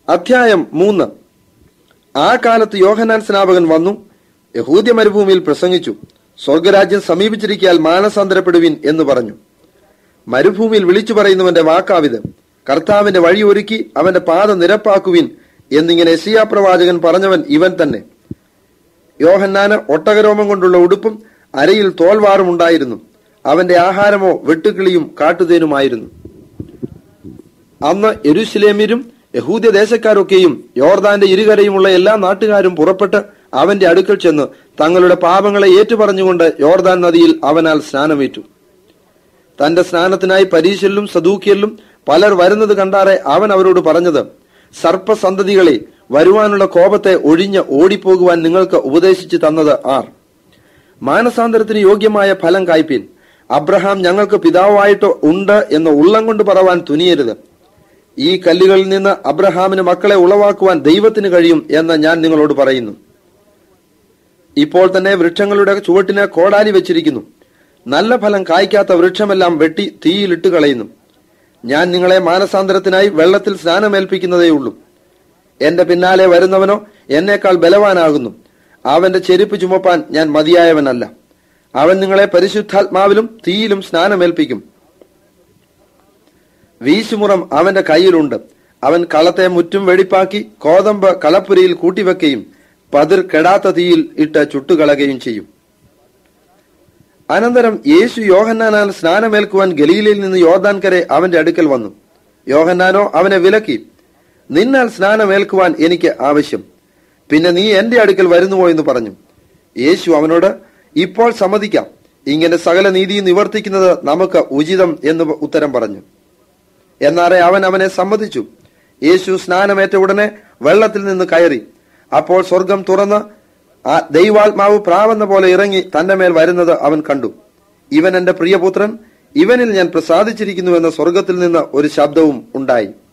അധ്യായം മൂന്ന് ആ കാലത്ത് യോഹന്നാൻ സ്നാപകൻ വന്നു യഹൂദ്യ മരുഭൂമിയിൽ പ്രസംഗിച്ചു സ്വർഗരാജ്യം സമീപിച്ചിരിക്കാൽ മാനസാന്തരപ്പെടുവിൻ എന്ന് പറഞ്ഞു മരുഭൂമിയിൽ വിളിച്ചു പറയുന്നവന്റെ വാക്കാവിത് കർത്താവിന്റെ വഴി ഒരുക്കി അവന്റെ പാത നിരപ്പാക്കുവിൻ എന്നിങ്ങനെ എസിയാ പ്രവാചകൻ പറഞ്ഞവൻ ഇവൻ തന്നെ യോഹന്നാന് ഒട്ടകരോമം കൊണ്ടുള്ള ഉടുപ്പും അരയിൽ തോൽവാറും ഉണ്ടായിരുന്നു അവന്റെ ആഹാരമോ വെട്ടുകിളിയും കാട്ടുതേനുമായിരുന്നു അന്ന് എരുശലേമ്യരും യഹൂദ്യ ദേശക്കാരൊക്കെയും യോർദാന്റെ ഇരുകരയുമുള്ള എല്ലാ നാട്ടുകാരും പുറപ്പെട്ട് അവന്റെ അടുക്കൽ ചെന്ന് തങ്ങളുടെ പാപങ്ങളെ ഏറ്റുപറഞ്ഞുകൊണ്ട് യോർദാൻ നദിയിൽ അവനാൽ സ്നാനമേറ്റു തന്റെ സ്നാനത്തിനായി പരീശലിലും സദൂക്കിയലിലും പലർ വരുന്നത് കണ്ടാറെ അവൻ അവരോട് പറഞ്ഞത് സർപ്പസന്തതികളെ വരുവാനുള്ള കോപത്തെ ഒഴിഞ്ഞ് ഓടിപ്പോകുവാൻ നിങ്ങൾക്ക് ഉപദേശിച്ചു തന്നത് ആർ മാനസാന്തരത്തിന് യോഗ്യമായ ഫലം കായ്പീൻ അബ്രഹാം ഞങ്ങൾക്ക് പിതാവായിട്ട് ഉണ്ട് എന്ന് ഉള്ളം കൊണ്ട് പറവാൻ തുനിയരുത് ഈ കല്ലുകളിൽ നിന്ന് അബ്രഹാമിന് മക്കളെ ഉളവാക്കുവാൻ ദൈവത്തിന് കഴിയും എന്ന് ഞാൻ നിങ്ങളോട് പറയുന്നു ഇപ്പോൾ തന്നെ വൃക്ഷങ്ങളുടെ ചുവട്ടിന് കോടാലി വെച്ചിരിക്കുന്നു നല്ല ഫലം കായ്ക്കാത്ത വൃക്ഷമെല്ലാം വെട്ടി തീയിലിട്ട് കളയുന്നു ഞാൻ നിങ്ങളെ മാനസാന്തരത്തിനായി വെള്ളത്തിൽ സ്നാനമേൽപ്പിക്കുന്നതേയുള്ളൂ എന്റെ പിന്നാലെ വരുന്നവനോ എന്നേക്കാൾ ബലവാനാകുന്നു അവന്റെ ചെരുപ്പ് ചുമപ്പാൻ ഞാൻ മതിയായവനല്ല അവൻ നിങ്ങളെ പരിശുദ്ധാത്മാവിലും തീയിലും സ്നാനമേൽപ്പിക്കും വീശുമുറം അവന്റെ കയ്യിലുണ്ട് അവൻ കളത്തെ മുറ്റും വെടിപ്പാക്കി കോതമ്പ് കളപ്പുരയിൽ കൂട്ടിവെക്കുകയും പതിർ കെടാത്ത തീയിൽ ഇട്ട് ചുട്ടുകളയുകയും ചെയ്യും അനന്തരം യേശു യോഹന്നാനാൽ സ്നാനമേൽക്കുവാൻ ഗലീലയിൽ നിന്ന് യോർദാൻ കരെ അവന്റെ അടുക്കൽ വന്നു യോഹന്നാനോ അവനെ വിലക്കി നിന്നാൽ സ്നാനമേൽക്കുവാൻ എനിക്ക് ആവശ്യം പിന്നെ നീ എന്റെ അടുക്കൽ വരുന്നുവോ എന്ന് പറഞ്ഞു യേശു അവനോട് ഇപ്പോൾ സമ്മതിക്കാം ഇങ്ങനെ സകല നീതി നിവർത്തിക്കുന്നത് നമുക്ക് ഉചിതം എന്ന് ഉത്തരം പറഞ്ഞു എന്നാറെ അവൻ അവനെ സമ്മതിച്ചു യേശു സ്നാനമേറ്റ ഉടനെ വെള്ളത്തിൽ നിന്ന് കയറി അപ്പോൾ സ്വർഗം തുറന്ന് ആ ദൈവാത്മാവ് പ്രാവെന്ന പോലെ ഇറങ്ങി തന്റെ മേൽ വരുന്നത് അവൻ കണ്ടു ഇവൻ എന്റെ പ്രിയപുത്രൻ ഇവനിൽ ഞാൻ പ്രസാദിച്ചിരിക്കുന്നു എന്ന സ്വർഗത്തിൽ നിന്ന് ഒരു ശബ്ദവും ഉണ്ടായി